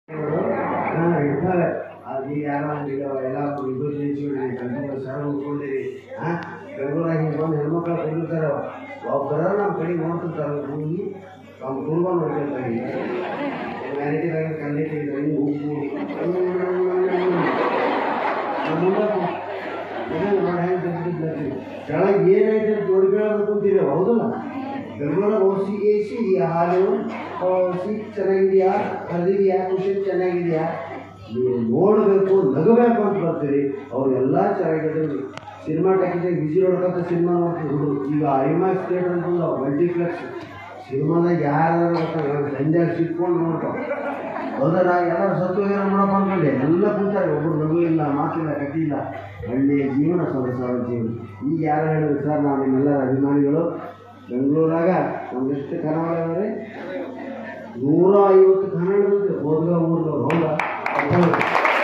ಹಾಂ ಇರ್ತಾರೆ ಅದು ಈಗ ಯಾರೋ ಈಗ ಎಲ್ಲ ಇದು ನಿಲ್ಸಿಬಿಡ್ರಿ ಕಂಪ್ಯೂಟರ್ ಸರ್ ಉಳ್ಕೊಂಡಿರಿ ಹಾಂ ಬೆಂಗಳೂರಾಗ ಹಿಂಗೆ ಬಂದು ಹೆಣ್ಮಕ್ಳು ಕುಂದಿರ್ತಾರೆ ಒಬ್ಬರ ನಮ್ಮ ಕಡೆ ನೋಡ್ತಿರ್ತಾರೆ ಹೋಗಿ ಅವ್ನು ತುಂಬ ನೋಡ್ತಿರ್ತಾರೆ ಮ್ಯಾನೇಜರಾಗ ಕಣ್ಣಿಟ್ಟು ಹಿಂಗೆ ಉಪ್ಪು ಕೆಳಗೆ ಏನೈತೆ ಅಂತ ನೋಡ್ಕೊಳ್ಳೋದು ಕುಂತೀರಿ ಹೌದಲ್ಲ ಬೆಂಗಳೂರಾಗ ಓಸಿ ಎ ಸಿ ಇದೆಯಾ ಹಾಲು ಸೀಟ್ ಚೆನ್ನಾಗಿದೆಯಾ ಕರೆದಿದೆಯಾ ಖುಷಿ ಚೆನ್ನಾಗಿದೆಯಾ ನೀವು ನೋಡಬೇಕು ನಗಬೇಕು ಅಂತ ಬರ್ತೀರಿ ಅವ್ರೆಲ್ಲ ಚೆನ್ನಾಗಿದ್ದಾರೆ ಸಿನಿಮಾ ಟಾಕಿದಾಗ ಬಿಸಿ ನೋಡ್ಕೊಂತ ಸಿನಿಮಾ ನೋಡ್ತೀವಿ ಹುಡುಗರು ಈಗ ಐಮ್ಯಾಕ್ಸ್ ಥಿಯೇಟರ್ ಅಂತ ಮಲ್ಟಿಪ್ಲೆಕ್ಸ್ ಸಿನಿಮಾದಾಗ ಯಾರು ಸಂಜೆ ಸಿಕ್ಕೊಂಡು ನೋಡ್ತಾವ ಹೌದಲ್ಲ ಎಲ್ಲರೂ ಸತ್ತು ಏನೋ ಮಾಡಪ್ಪ ಅನ್ಕೊಂಡೆ ಎಲ್ಲ ಕೂತಾರೆ ಒಬ್ಬರು ನಗು ಇಲ್ಲ ಮಾತಿಲ್ಲ ಕಥೆ ಇಲ್ಲ ಹಳ್ಳಿಯ ಜೀವನ ಸೊಗಸಾದ ಜೀವನ ಈಗ ಯಾರು ಹೇಳಿದ್ರು ಸರ್ ನಾವು ನಿಮ್ಮೆಲ್ಲರ ಅಭಿಮಾನಿಗಳು ಬೆಂಗಳೂರಾಗ ನಮ್ಗೆಷ್ಟು ಕನ್ನಡ ಅಂದರೆ ನೂರ ಐವತ್ತು ಕನ್ನಡದ ಹೋದ್ಗ ಊರ್ದವ್ರು ಹೌದಾ ಹೌದು.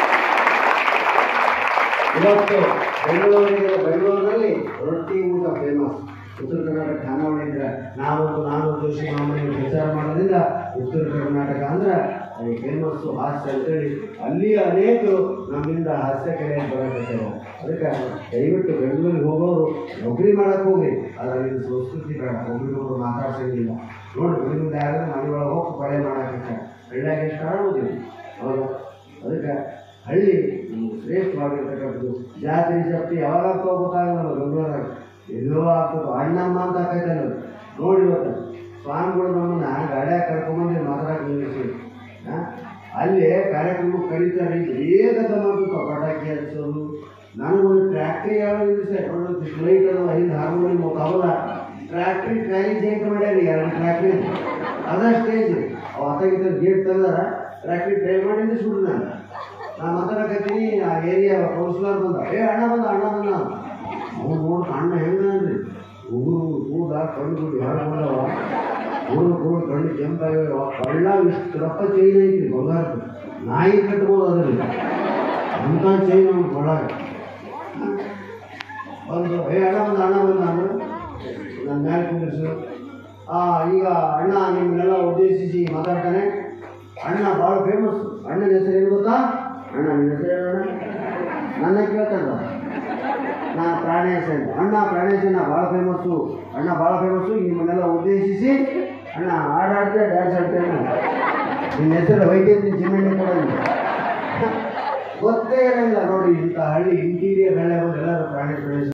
ಇವತ್ತು ಬೆಂಗಳೂರಿಗೆ ಬೆಂಗಳೂರಿನಲ್ಲಿ ರೊಟ್ಟಿ ಊಟ ಫೇಮಸ್ ಉತ್ತರ ಕರ್ನಾಟಕ ಖಾನಾವಳಿ ಇದ್ರೆ ನಾವು ನಾನು ಜೋಶಿ ಮಾಮನಿ ಪ್ರಚಾರ ಮಾಡೋದ್ರಿಂದ ಉತ್ತರ ಕರ್ನಾಟಕ ಅಂದ್ರೆ ಅದು ಫೇಮಸ್ಸು ಹಾಸ್ಯ ಅಂತೇಳಿ ಅಲ್ಲಿ ಅನೇಕರು ನಮ್ಮಿಂದ ಹಾಸ್ಯ ಕಲೆ ಬರಕತ್ತೇವೆ ಅದಕ್ಕೆ ದಯವಿಟ್ಟು ಬೆಂಗಳೂರಿಗೆ ಹೋಗೋರು ನೌಕರಿ ಮಾಡಕ್ಕೆ ಹೋಗಿ ಅದರಲ್ಲಿ ಸಂಸ್ಕೃತಿ ಬೇಡ ಒಬ್ರಿಗೊಬ್ರು ಮಾತಾಡ್ಸಂಗಿಲ್ಲ ನೋಡಿ ಬೆಂಗಳೂರು ಯಾರು ಮನೆ ಒಳಗೆ ಹೋಗಿ ಕೊಳೆ ಮಾಡಕ್ಕೆ ಹಳ್ಳಿಯಾಗ ಎಷ್ಟು ಆಡೋದಿಲ್ಲ ಹೌದಾ ಅದಕ್ಕೆ ಹಳ್ಳಿ ನಮ್ಗೆ ಶ್ರೇಷ್ಠವಾಗಿರ್ತಕ್ಕಂಥದ್ದು ಜಾತ್ರೆ ಶಕ್ತಿ ಯಾವಾಗ ಆಗ್ತಾವ ಗೊತ್ತಾಗಲ್ಲ ಬೆಂಗಳೂರಾಗ ಎಲ್ಲೋ ಆಗ್ತದೆ ಅಣ್ಣಮ್ಮ ಅಂತ ಆಕೈತಲ್ಲ ನೋಡಿ ಇವತ್ತು ಸ್ವಾಮಿಗಳು ನಮ್ಮನ್ನ ಗಾಡ್ಯಾಗ ಕರ್ಕೊಂಬಂದು ಮಾತಾಡಕ್ಕೆ ನಿಲ್ಲಿಸಿ ಅಲ್ಲಿ ಕಾರ್ಯಕ್ರಮ ಕರೀತಾರೆ ಏಕದ ಮಾಡ್ಬೇಕು ಪಟಾಕಿ ಹಚ್ಚೋದು ನನಗೊಂದು ಟ್ರ್ಯಾಕ್ಟ್ರಿ ಯಾವ ನಿಲ್ಲಿಸಿ ಫ್ಲೈಟ್ ಅದು ಐದು ಹಾರ್ಮೋನಿ ಮುಖಾವಲ್ಲ ಟ್ರ್ಯಾಕ್ಟ್ರಿ ಟ್ರೈನ್ ಜೈಂಟ್ ಮಾಡ್ಯಾರಿ ಎರಡು ಟ್ರ್ಯಾಕ್ಟ್ರಿ ಅದ ಸ್ಟೇಜ್ ಅವ ಆತಾಗಿದ್ದ ಗೇಟ್ ತೆಗ್ದಾರ ಟ್ರ್ಯಾಕ್ಟ್ರಿ ಟ್ರೈ ಮಾಡಿ ನಿಲ್ಲಿಸ್ಬಿಡು ನಾನು ನಾನು ಮಾತಾಡಕತ್ತೀನಿ ಆ ಏರಿಯಾ ಕೌನ್ಸಿಲರ್ ಬಂದ ಏ ಅಣ್ಣ ಬಂದ ಅಣ್ಣ ಬಂದ ಅವ್ನು ನೋಡ್ತಾ ಅಣ್ಣ ಹೆಂಗ ಅಂದ್ರಿ ಹುಡುಗರು ಕೂಡ ಕಣ್ಣು ಯಾರು ಬಂದವ ಹುಡುಗರು ಕೂಡ ಕಣ್ಣು ಕೆಂಪಾಗ್ಯಾವ ಕಳ್ಳ ಇಷ್ಟು ರಪ್ಪ ಚೈನ್ ಐತಿ ಬಂಗಾರದ ನಾಯಿ ಕಟ್ಬೋದು ಅದರಲ್ಲಿ ಅಂಥ ಚೈನ್ ಅವ್ನು ಕೊಡಾಗ ಬಂದು ಏ ಅಣ್ಣ ಬಂದ ಅಣ್ಣ ಬಂದ ನಾನು ನನ್ನ ಮ್ಯಾಲೆ ಕುಂದಿರಿಸು ಆ ಈಗ ಅಣ್ಣ ನಿಮ್ಮನ್ನೆಲ್ಲ ಉದ್ದೇಶಿಸಿ ಮಾತಾಡ್ತಾನೆ ಅಣ್ಣ ಭಾಳ ಫೇಮಸ್ ಅಣ್ಣನ ಹೆಸರು ಏನು ಗೊತ್ತಾ ಅಣ್ಣ ನಿನ್ನ ಹೆಸರು ಹೇಳೋಣ ನನ್ನ ಕೇಳ್ತಾರ ನಾನು ಪ್ರಾಣೇಶ ಅಂತ ಅಣ್ಣ ಪ್ರಾಣೇಶನ ಭಾಳ ಫೇಮಸ್ಸು ಅಣ್ಣ ಭಾಳ ಫೇಮಸ್ಸು ನಿಮ್ಮನ್ನೆಲ್ಲ ಉದ್ದೇಶಿಸಿ ಅಣ್ಣ ಹಾಡಾಡ್ತೆ ಡ್ಯಾನ್ಸ್ ಆಡ್ತೇನೆ ನಿನ್ನ ಹೆಸರು ವೈದ್ಯಂತಿ ಚಿಮ್ಮಣ್ಣಿ ಕೂಡ ಗೊತ್ತೇ ಇರಲಿಲ್ಲ ನೋಡಿ ಇಂಥ ಹಳ್ಳಿ ಇಂಟೀರಿಯರ್ ಹಳ್ಳಿ ಎಲ್ಲರೂ ಪ್ರಾಣೇಶ್ ಪ್ರಾಣೇಶ್